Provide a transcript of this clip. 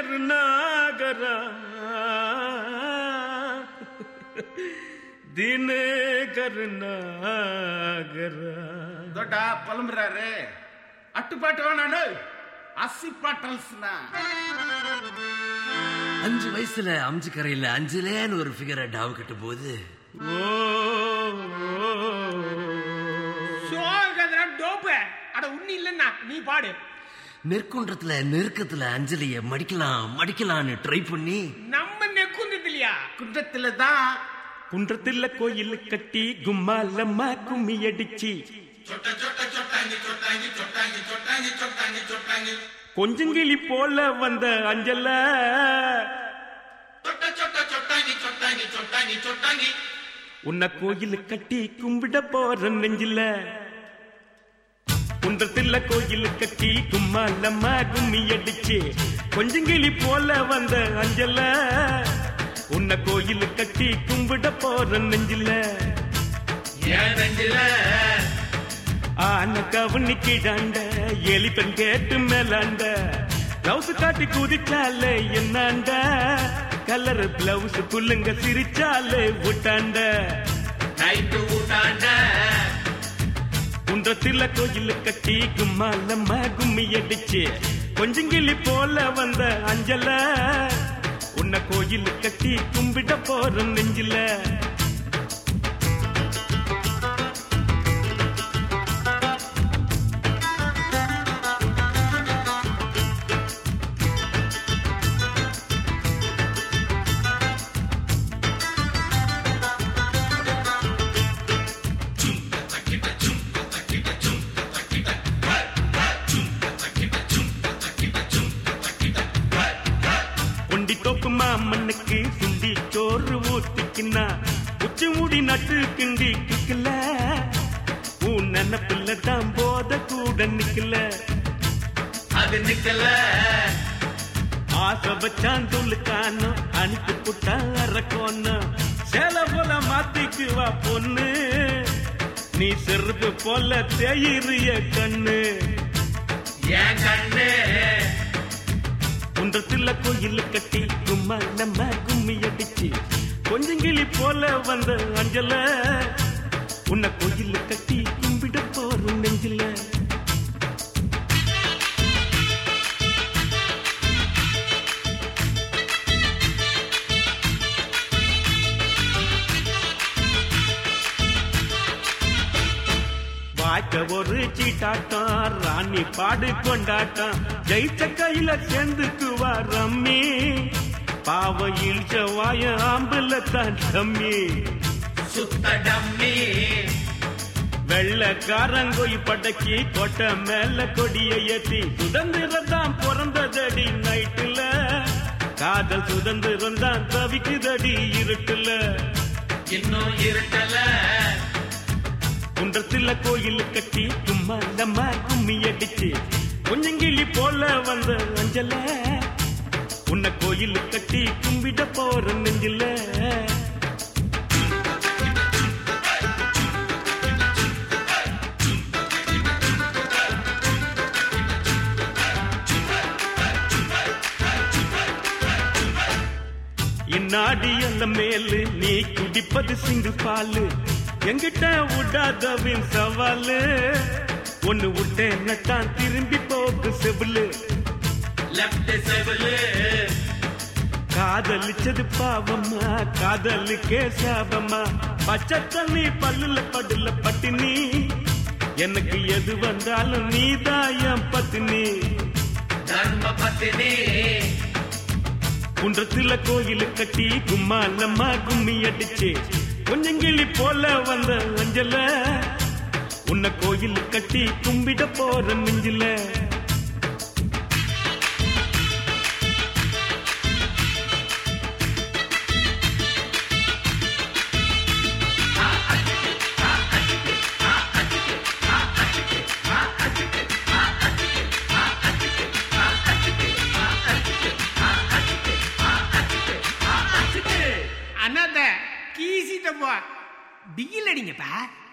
கருணாகரா தினே கருணாகரா ದೊಡ್ಡ ಪಲಂಬ್ರಾರೆ ಅಟ್ಟುಪಾಟು ನಾನು அசி பாட்டல்ஸ்னா அஞ்சு வயசுல அம்ஜி கரையில அஞ்சுலேன்னு ஒரு ஃபிகரை டாவு கட்டும் போது ஓ சோகதுரா டோப்பு அட உண்ணி இல்லன்னா நீ பாடு நெற்குன்றத்துல நெருக்கத்துல அஞ்சலிய மடிக்கலாம் மடிக்கலாம்னு ட்ரை பண்ணி நம்ம நெக்குந்தது இல்லையா குன்றத்துல தான் குன்றத்துல கோயில் கட்டி கும்மாலம்மா கும்மி அடிச்சு கொஞ்சங்கிளி போல வந்த அஞ்சல உன்னை கோயில் கட்டி கும்பிட போற நெஞ்சில குன்றத்துல கோயில் கட்டி கும்மாலம்மா கும்மி அடிச்சு கொஞ்சங்கிளி போல வந்த அஞ்சல உன்னை கோயில் கட்டி கும்பிட போற நெஞ்சில ஏன் நெஞ்சில ஆன கவனி கிடாண்ட எலிப்பெண் கேட்டு மேலாண்ட பிளவுஸ் காட்டி குதிச்சாலே என்னாண்ட கலர் பிளவுஸ் புல்லுங்க சிரிச்சாலே விட்டாண்ட நைட்டு ஊட்டாண்ட குன்றத்துல கோயில் கட்டி கும்மாலம்மா கும்மி அடிச்சு கொஞ்சங்கிளி போல வந்த அஞ்சல உன்னை கோயில் கட்டி கும்பிட போற நெஞ்சில கொண்டி தோப்பு மாமண்ணுக்கு சுண்டி சோறு ஊத்திக்கினா உச்சி முடி நட்டு கிண்டி கிக்கல உன் நினப்புல தான் போத கூட நிக்கல அது நிக்கல ஆசை வச்சான் துளுக்கானோ அனுப்பி புட்டா அரக்கோன்னு சேல போல மாத்திக்குவா பொண்ணு நீ செருப்பு போல தேயிறிய கண்ணு ஏன் கண்ணு குன்றத்துல கோயில் கட்டி கும்மா நம்ம கும்மி அடிச்சு கொஞ்சங்கிளி போல வந்த அஞ்சல உன்னை கோயில் கட்டி கும்பிட போறோம் நெஞ்சில வாய்க்க ஒரு சீட்டாட்டம் ராணி பாடு கொண்டாட்டம் ஜெயிச்ச கையில சேர்ந்துக்குவா ரம்மி பாவ இழிச்ச வாய ஆம்புல தான் ரம்மி சுத்த டம்மி வெள்ளக்காரங்கோய் படக்கி கொட்டை மேல கொடிய ஏத்தி சுதந்திரம் தான் பிறந்ததடி நைட்டுல காதல் சுதந்திரம் தான் தவிக்குதடி இருட்டுல இன்னும் இருட்டல குன்றத்துல கோயில் கட்டி சும்மா நம்ம கும்மி அடிச்சு கொஞ்சங்கிளி போல வந்த அஞ்சல உன்னை கோயில் கட்டி கும்பிட போற நெஞ்சில இந்நாடி அந்த மேலு நீ குடிப்பது சிங்கு பாலு எங்கிட்ட விடாதவின் சவாலு ஒன்னு விட்டேன்னா தான் திரும்பி போக்கு செவிலு லெப்ட் செவலு காதலிச்சது பாவம்மா காதலுக்கே சாபம்மா பச்சை தண்ணி பல்லுல படுல பட்டினி எனக்கு எது வந்தாலும் நீதான் என் பத்தினி தர்ம பத்தினி குன்றத்துல கோயில் கட்டி கும்மாலம்மா கும்மி அடிச்சு கொஞ்சங்கிளி போல வந்த அஞ்சல உன்னை கோயில் கட்டி கும்பிட போற நெஞ்சில அண்ணாத்த கீசிட்ட போ பிகில் அடிங்கப்பா